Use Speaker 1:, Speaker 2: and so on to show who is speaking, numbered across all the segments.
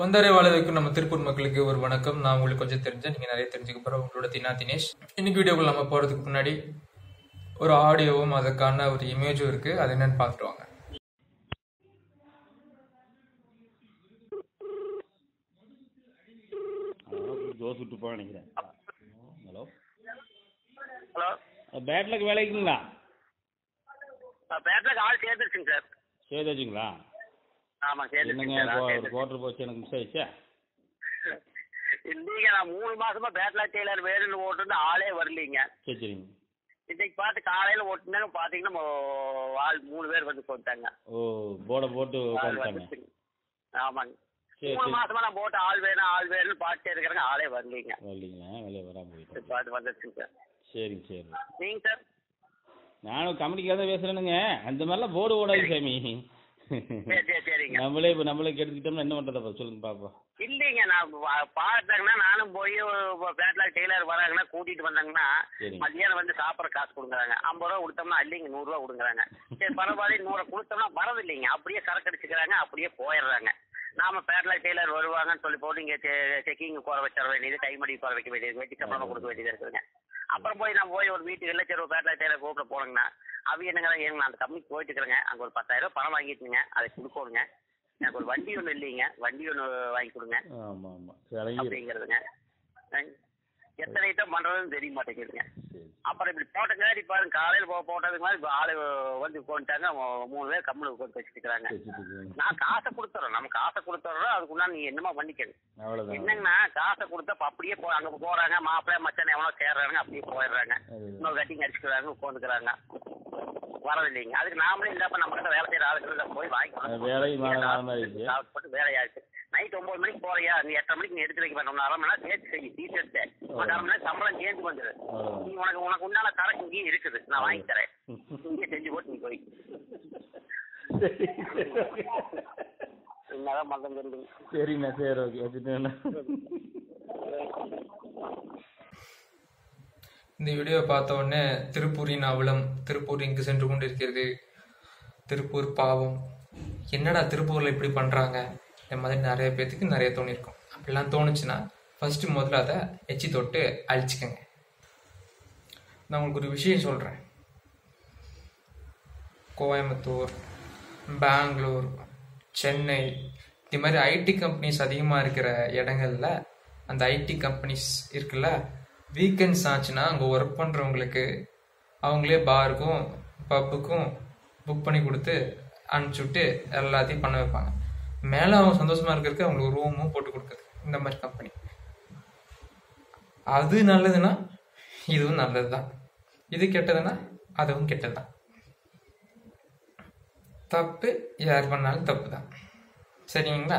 Speaker 1: வந்தாரை வாழ வைக்கும் நம்ம திருப்பூர் மக்களுக்கு ஒரு வணக்கம் நான் உங்களுக்கு கொஞ்சம் தெரிஞ்சேன் நீங்க நிறைய தெரிஞ்சுக்க போற உங்களோட தினா தினேஷ் இன்னைக்கு வீடியோக்குள்ள நம்ம போறதுக்கு முன்னாடி ஒரு ஆடியோவும் அதுக்கான ஒரு இமேஜும் இருக்கு அது என்னன்னு பார்த்துட்டு வாங்க
Speaker 2: ஜோஸ் விட்டு போக நினைக்கிறேன் ஹலோ
Speaker 3: ஹலோ
Speaker 2: பேட்லுக்கு வேலைக்குங்களா
Speaker 3: பேட்டில் ஆள் சேர்ந்துருச்சுங்க சார்
Speaker 2: சேதாச்சுங்களா
Speaker 3: ஆமாம்
Speaker 2: என்னங்க
Speaker 3: சேர்ந்துருச்சுங்க சார்
Speaker 2: ஒரு குவார்டர் போச்சு எனக்கு மிஸ் ஆயிடுச்சா
Speaker 3: இல்லைங்க நான் மூணு மாசமா பேட்லா டெய்லர் வேணும்னு ஓட்டுருந்து ஆளே வரலீங்க
Speaker 2: சரி சரிங்க
Speaker 3: இன்னைக்கு பார்த்து காலையில ஓட்டுனாங்க பாத்தீங்கன்னா மோ- ஆள் மூணு பேர் வந்து போட்டாங்க
Speaker 2: ஓ போர்டை போட்டு
Speaker 3: ஆள்
Speaker 2: உட்காந்துட்டாங்க
Speaker 3: வந்துருச்சுங்க ஆமாங்க
Speaker 2: சரி
Speaker 3: மூணு
Speaker 2: சரி
Speaker 3: மாசமா நான் போட்டு ஆள் வேணும் ஆள் வேணும்னு பார்த்துட்டே இருக்கிறேங்க ஆளே வரலீங்க
Speaker 2: வரலீங்களா வெளியே வராமல் போயிட்டேன்
Speaker 3: இப்போ அது வந்துருச்சுங்க சார்
Speaker 2: சரிங்க சரி
Speaker 3: நீங்க சார்
Speaker 2: நானும் கம்பெனிக்காக தான் பேசுகிறேனுங்க அந்த மாதிரிலாம் போர்டு ஓடாது சாமி
Speaker 3: சரி சரி சரிங்க
Speaker 2: நம்மளே இப்போ நம்மளே கெடுத்துக்கிட்டோம்னா என்ன பண்ணுறதப்பா சொல்லுங்க பார்ப்போம்
Speaker 3: இல்லைங்க நான் பா- பார்த்தாங்கன்னா நானும் போய் பேட்லா டெய்லர் வராங்கன்னா கூட்டிட்டு வந்தாங்கன்னா
Speaker 2: சரிங்க
Speaker 3: மத்தியானம் வந்து சாப்பிட்ற காசு கொடுக்குறாங்க ஐம்பது ரூபா கொடுத்தோம்னா இல்லைங்க நூறுரூவா கொடுக்குறாங்க சரி பரவாயில்ல நூறை கொடுத்தோம்னா வரது இல்லைங்க அப்படியே சரக்கு அடிச்சுக்கிறாங்க அப்படியே போயிடுறாங்க நாம பேட்லா டெய்லர் வருவாங்கன்னு சொல்லி போட்டு இங்கே செக்கிங் குறை வச்சிட வேண்டியது கைமடி குறை வைக்க வேண்டியது வெட்டி சம்பளம் கொடுக்க வேண்டியது இருக்குதுங்க அப்புறம் போய் நான் போய் ஒரு வீட்டுக்கு இல்லை சரி ஒரு பேட்லா டெய்லர் கூப்பிட போனேங்கன்னா அவங்க என்னங்கிறாங்க ஏங்க நான் அந்த கம்பெனிக்கு போயிட்டு இருக்கிறேங்க அங்கே ஒரு பத்தாயிரம் ரூபாய் பணம் வாங்கிட்டுங்க அதை கொடுக்கணுங்க எனக்கு ஒரு வண்டி ஒன்று இல்லைங்க வண்டி ஒன்று வாங்கி கொடுங்க
Speaker 2: ஆமாம் ஆமாம் சரி
Speaker 3: அப்படிங்கிறதுங்க அஹ் எத்தனை ஐட்டம் பண்றதுன்னு தெரிய மாட்டேங்குதுங்க
Speaker 2: சரி
Speaker 3: அப்புறம் இப்படி போட்டங்காட்டி பாருங்க காலையில் போ போட்டதுக்கு மாதிரி இப்போ ஆளு வந்து உட்காந்துட்டாங்க மூணு பேர் கம்மல் உட்காந்து வச்சுக்கிறாங்க
Speaker 2: வச்சுட்டு
Speaker 3: நான் காசை கொடுத்துறோம் நம்ம காசை கொடுத்துட்றோம் அதுக்குன்னா நீ என்னமா பண்ணிக்கணும்
Speaker 2: அவ்வளோதான்
Speaker 3: என்னங்கன்னா காசை கொடுத்தா அப்ப அப்படியே போ அங்க போறாங்க மாப்பிள்ளை மச்சான் எவனோ சேர்றாங்க அப்படியே போயிடுறாங்க
Speaker 2: அது
Speaker 3: இன்னொரு கட்டிங் அடிச்சுக்கிறாங்க உட்காந்துக்கிறாங்க வரதில்லைங்க அதுக்கு நாமளே இல்லாம நம்ம கிட்ட வேலை செய்யற ஆளுங்க போய் வாங்கி
Speaker 2: அது வேலையும் மாற மாற மாதிரி இருக்கு.
Speaker 3: போட்டு வேலையாச்சு நைட் ஒன்பது மணிக்கு போறியா நீ எட்டரை மணிக்கு நீ எடுத்து வைக்க வேண்டாம் அரை மணி நேரம் சேர்த்து செய்யும் டீஷர்ட் உனக்கு அரை மணி நேரம் சம்பளம் சேர்ந்து வந்துரு
Speaker 2: அவ்வளோதான்
Speaker 3: நீ உனக்கு உனக்கு உண்டான சரக்கு இங்கேயும் இருக்குது நான் வாங்கி தரேன் இங்கே செஞ்சு போட்டு நீ போய் என்னதான் மந்தம் தெரியுது
Speaker 2: சரிண்ணா சரி ஓகே வச்சுட்டேண்ணா
Speaker 1: இந்த வீடியோவை பார்த்த உடனே திருப்பூரின் அவலம் திருப்பூர் இங்கு சென்று கொண்டிருக்கிறது திருப்பூர் பாவம் என்னடா திருப்பூர்ல இப்படி பண்றாங்க இந்த மாதிரி நிறைய பேத்துக்கு நிறைய தோணிருக்கும் அப்படிலாம் தோணுச்சுன்னா ஃபர்ஸ்ட் முதல்ல அதை எச்சி தொட்டு அழிச்சுக்கங்க நான் உங்களுக்கு ஒரு விஷயம் சொல்றேன் கோயம்புத்தூர் பெங்களூர் சென்னை இது மாதிரி ஐடி கம்பெனிஸ் அதிகமாக இருக்கிற இடங்கள்ல அந்த ஐடி கம்பெனிஸ் இருக்குல்ல வீக்கெண்ட்ஸ் ஆச்சுன்னா அங்கே ஒர்க் பண்ணுறவங்களுக்கு அவங்களே பாருக்கும் பப்புக்கும் புக் பண்ணி கொடுத்து அனுப்பிச்சி விட்டு எல்லாத்தையும் பண்ண வைப்பாங்க மேலே அவங்க சந்தோஷமா இருக்கிறதுக்கு அவங்களுக்கு ரூமும் போட்டு கொடுக்குறது இந்த மாதிரி கம்பெனி அது நல்லதுன்னா இதுவும் நல்லது தான் இது கெட்டதுன்னா அதுவும் கெட்டது தான் தப்பு யார் பண்ணாலும் தப்பு தான் சரிங்களா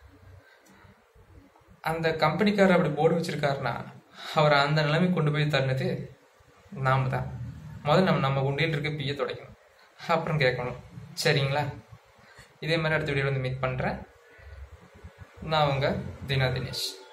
Speaker 1: அந்த கம்பெனிக்காரர் அப்படி போர்டு வச்சிருக்காருன்னா அவரை அந்த நிலைமை கொண்டு போய் தள்ளினது நாம தான் முதல்ல நம்ம நம்ம குண்டியில் இருக்க பிய துடைக்கணும் அப்புறம் கேட்கணும் சரிங்களா இதே மாதிரி அடுத்த வீடியோவில் வந்து மீட் பண்ணுறேன் நான் உங்கள் தினா தினேஷ்